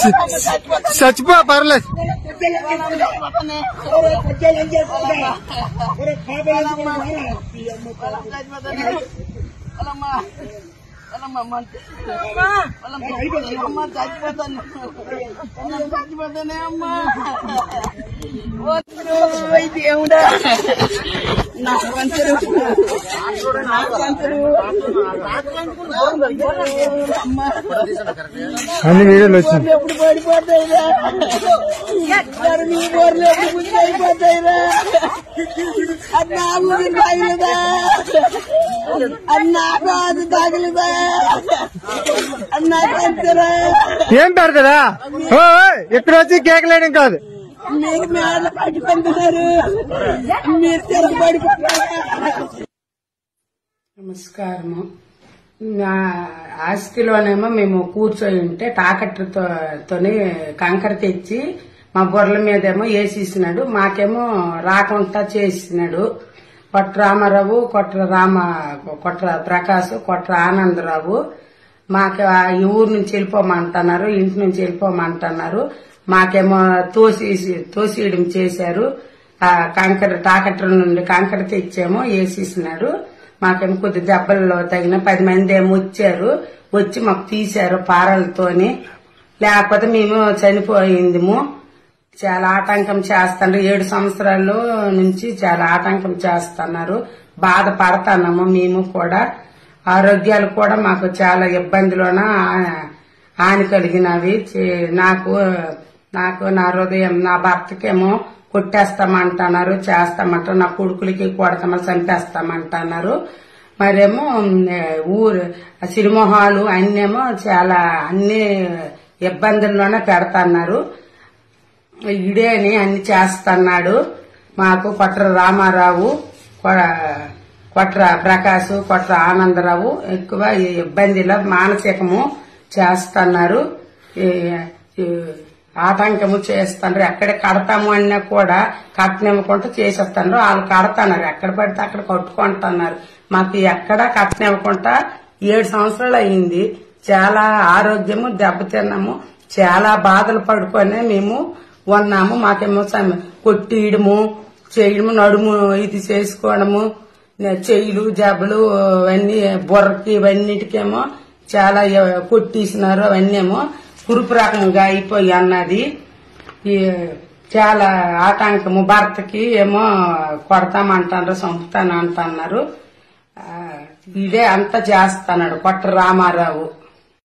చచ్చిపో పర్లేదు చచ్చిపోతానే అమ్మా దేవుడా నాకు వంచరు నాకు వంచరు అమ్మా అన్ని వీడియోలు వచ్చింది ఎప్పుడు పడిపోతాయిరా మరి నీ బోర్లు ఎప్పుడు ముందు అయిపోతాయిరా అది నా ఊరి తగిలిదా అది నా కాదు తగిలిదా అది నాకు అంతరా ఏం పెడతారా ఓ ఇక్కడ వచ్చి కేక్ లేయడం కాదు మీకు మేడ పట్టుకుంటున్నారు మీరు తిరగబడిపోతారు నమస్కారము నా ఆస్తిలోనేమో మేము కూర్చొని ఉంటే తాకట్టుతో తోని కంకర తెచ్చి మా బొర్రల మీదేమో వేసేసినాడు మాకేమో రాకుండా చేసినాడు కొట్ర రామారావు కొట్ర రామ కొట్ర ప్రకాశ్ కొట్ర ఆనందరావు మాకు ఆ ఈ ఊరు నుంచి వెళ్ళిపోమంటున్నారు ఇంటి నుంచి వెళ్ళిపోమంటున్నారు మాకేమో తోసి తోసియడం చేశారు ఆ కంకర తాకట్ల నుండి కంకర తెచ్చామో వేసేసినాడు మాకేమో కొద్ది దెబ్బల్లో తగిన పది మంది ఏమో వచ్చారు వచ్చి మాకు తీశారు పారలతోని లేకపోతే మేము చనిపోయిందిము చాలా ఆటంకం చేస్తున్నారు ఏడు సంవత్సరాల నుంచి చాలా ఆటంకం చేస్తున్నారు బాధపడుతున్నాము మేము కూడా ఆరోగ్యాలు కూడా మాకు చాలా ఇబ్బందిలోన ఆ- హాని కలిగినవి చే- నాకు నాకు నా హృదయం నా భర్తకేమో కొట్టేస్తామంటున్నారు చేస్తామంటారు నా కొడుకులకి కొడతామని చంపేస్తామంటున్నారు మరేమో ఉమ్, ఊరు సిరిమొహాలు అన్నేమో చాలా అన్ని ఇబ్బందుల్లోనే పెడతన్నారు ఇడే అని అన్ని చేస్తున్నాడు మాకు కొట్ర రామారావు కొ- కొట్ర ప్రకాశ్ కొట్ర ఆనందరావు ఎక్కువ ఈ ఇబ్బందిలో మానసికము చేస్తున్నారు ఈ- ఈ ఆటంకము చేస్తున్నారు ఎక్కడ కడతాము అన్నా కూడా కట్టనివ్వకుండా చేసేస్తున్నారు వాళ్ళు కడతన్నారు ఎక్కడ పడితే అక్కడ కట్టుకుంటున్నారు మాకు ఎక్కడ కట్టనివ్వకుండా ఏడు సంవత్సరాలు అయింది చాలా ఆరోగ్యము దెబ్బతిన్నాము చాలా బాధలు పడుకొని మేము ఉన్నాము మాకేమో సమ- కొట్టియడము చేయడము నడుము ఇది చేసుకోవడము చెయ్యిలు జబ్బలు అవన్నీ బుర్రకి ఇవన్నిటికేమో చాలా ఎ- కొట్టేసినారు అవన్నీ ఏమో కురుపు రకంగా అయిపోయి అన్నది ఈ చాలా ఆటంకము భర్తకి ఏమో కొడతామంటారు చంపుతాను అంటున్నారు ఆ, ఇదే అంతా చేస్తున్నాడు కొట్ట రామారావు